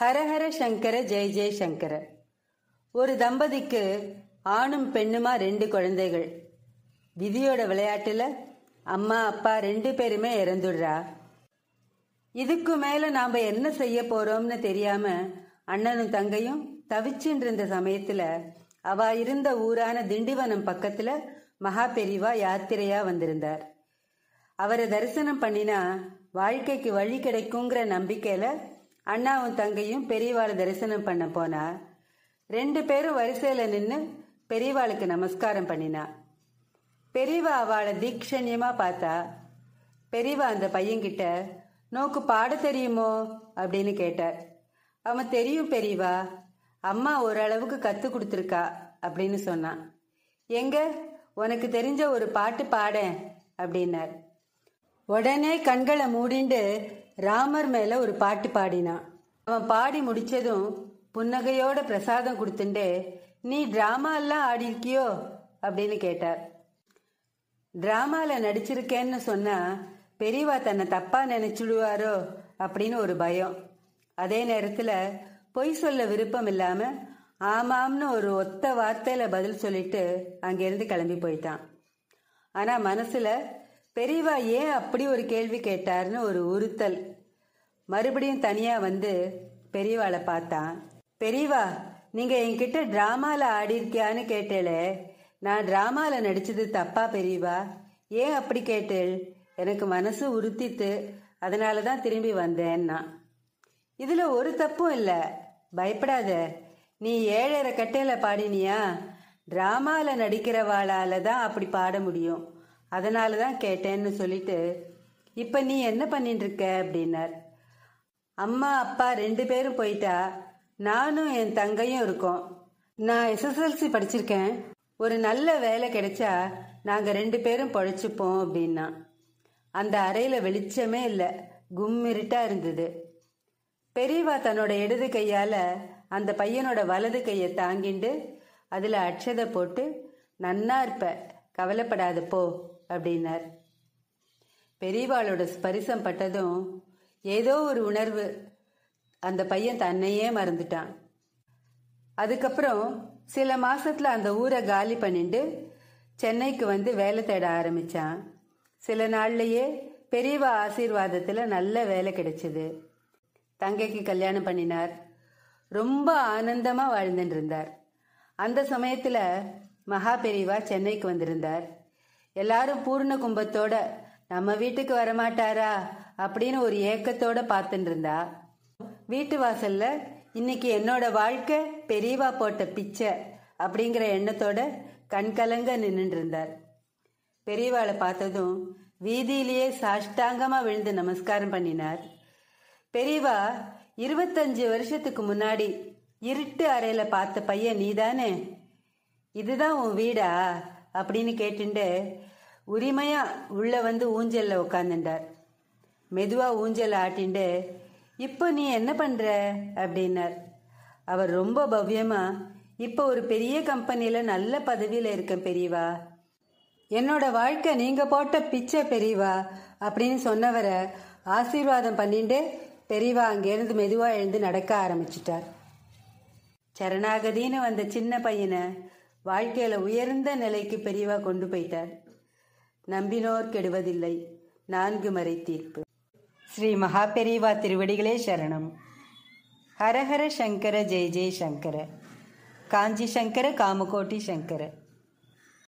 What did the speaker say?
ஹரஹர சங்கர ஜெய ஜெய சங்கர ஒரு தம்பதிக்கு ஆணும் பெண்ணுமா ரெண்டு குழந்தைகள் விதியோட விளையாட்டுல அம்மா அப்பா ரெண்டு பேருமே இறந்துடுறா இதுக்கு மேல நாம என்ன செய்ய போறோம்னு தெரியாம அண்ணனும் தங்கையும் தவிச்சுட்டு இருந்த சமயத்துல அவ இருந்த ஊரான திண்டிவனம் பக்கத்துல மகா பெரிவா யாத்திரையா வந்திருந்தார் அவரை தரிசனம் பண்ணினா வாழ்க்கைக்கு வழி கிடைக்குங்கிற நம்பிக்கையில அண்ணாவும் தங்கையும் பெரியவாளை தரிசனம் பண்ண போனா ரெண்டு பேரும் வரிசையில நின்று பெரியவாளுக்கு நமஸ்காரம் பண்ணினா பெரியவா அவளை தீக்ஷண்யமா பார்த்தா பெரியவா அந்த பையன்கிட்ட நோக்கு பாட தெரியுமோ அப்படின்னு கேட்டார் அவன் தெரியும் பெரியவா அம்மா ஓரளவுக்கு கத்து கொடுத்துருக்கா அப்படின்னு சொன்னான் எங்க உனக்கு தெரிஞ்ச ஒரு பாட்டு பாடேன் அப்படின்னார் உடனே கண்களை மூடிண்டு ராமர் மேல ஒரு பாட்டு பாடினான் அவன் பாடி முடிச்சதும் புன்னகையோட பிரசாதம் கொடுத்துட்டு நீ டிராமா எல்லாம் ஆடிருக்கியோ அப்படின்னு கேட்டார் டிராமால நடிச்சிருக்கேன்னு சொன்னா பெரியவா தன்னை தப்பா நினைச்சுடுவாரோ அப்படின்னு ஒரு பயம் அதே நேரத்துல பொய் சொல்ல விருப்பம் இல்லாம ஆமாம்னு ஒரு ஒத்த வார்த்தையில பதில் சொல்லிட்டு அங்கிருந்து கிளம்பி போயிட்டான் ஆனா மனசுல பெரியவா ஏன் அப்படி ஒரு கேள்வி கேட்டார்னு ஒரு உறுத்தல் மறுபடியும் தனியா வந்து பெரியவாளை பார்த்தான் பெரியவா நீங்க என்கிட்ட டிராமால ஆடிருக்கியான்னு கேட்டேளே நான் டிராமால நடிச்சது தப்பா பெரியவா ஏன் அப்படி கேட்டேள் எனக்கு மனசு உறுத்தித்து அதனால தான் திரும்பி வந்தேன்னா இதுல ஒரு தப்பும் இல்ல பயப்படாத நீ ஏழரை கட்டையில பாடினியா டிராமால நடிக்கிறவாளால தான் அப்படி பாட முடியும் அதனால தான் கேட்டேன்னு சொல்லிட்டு இப்ப நீ என்ன பண்ணிட்டு இருக்க அப்படின்னார் அம்மா அப்பா ரெண்டு பேரும் போயிட்டா நானும் என் தங்கையும் இருக்கோம் நான் எஸ்எஸ்எல்சி படிச்சிருக்கேன் ஒரு நல்ல வேலை கிடைச்சா நாங்க ரெண்டு பேரும் பொழைச்சுப்போம் அப்படின்னா அந்த அறையில வெளிச்சமே இல்லை கும்மிருட்டா இருந்தது பெரியவா தன்னோட இடது கையால அந்த பையனோட வலது கையை தாங்கிண்டு அதுல அட்சதை போட்டு நன்னா இருப்ப கவலைப்படாத போ அப்படின்னார் பெரியவாளோட ஸ்பரிசம் பட்டதும் ஏதோ ஒரு உணர்வு அந்த பையன் தன்னையே மறந்துட்டான் அதுக்கப்புறம் சில மாசத்துல அந்த ஊரை காலி பண்ணிட்டு சென்னைக்கு வந்து வேலை தேட ஆரம்பிச்சான் சில நாள்லயே பெரியவா ஆசீர்வாதத்துல நல்ல வேலை கிடைச்சது தங்கைக்கு கல்யாணம் பண்ணினார் ரொம்ப ஆனந்தமா வாழ்ந்துட்டு இருந்தார் அந்த சமயத்துல மகா பெரியவா சென்னைக்கு வந்திருந்தார் எல்லாரும் பூர்ண கும்பத்தோட நம்ம வீட்டுக்கு வரமாட்டாரா அப்படின்னு ஒரு ஏக்கத்தோட பார்த்துட்டு இருந்தா வீட்டு வாசல்ல இன்னைக்கு என்னோட வாழ்க்கை பெரியவா போட்ட பிச்சை அப்படிங்கிற எண்ணத்தோட கண்கலங்க நின்றுட்டு இருந்தார் பெரியவாளை பார்த்ததும் வீதியிலேயே சாஷ்டாங்கமா விழுந்து நமஸ்காரம் பண்ணினார் பெரியவா இருபத்தஞ்சு வருஷத்துக்கு முன்னாடி இருட்டு அறையில பார்த்த பையன் நீதானே இதுதான் உன் வீடா அப்படின்னு கேட்டுண்டு உரிமையா உள்ள வந்து ஊஞ்சல்ல உட்காந்துட்டார் மெதுவா ஊஞ்சல் ஆட்டிண்டு இப்போ நீ என்ன பண்ற அப்படின்னார் அவர் ரொம்ப பவ்யமா இப்போ ஒரு பெரிய கம்பெனியில நல்ல பதவியில இருக்கேன் பெரியவா என்னோட வாழ்க்கை நீங்க போட்ட பிச்சை பெரியவா அப்படின்னு சொன்னவரை ஆசீர்வாதம் பண்ணிட்டு பெரியவா அங்கேருந்து மெதுவா எழுந்து நடக்க ஆரம்பிச்சிட்டார் சரணாகதின்னு வந்த சின்ன பையனை வாழ்க்கையில உயர்ந்த நிலைக்கு பெரியவா கொண்டு போயிட்டார் நம்பினோர் கெடுவதில்லை நான்கு மறை தீர்ப்பு ஸ்ரீ மகா பெரியவா திருவடிகளே சரணம் ஹரஹர சங்கர ஜெய ஜெய சங்கர காஞ்சி சங்கர காமகோட்டி சங்கர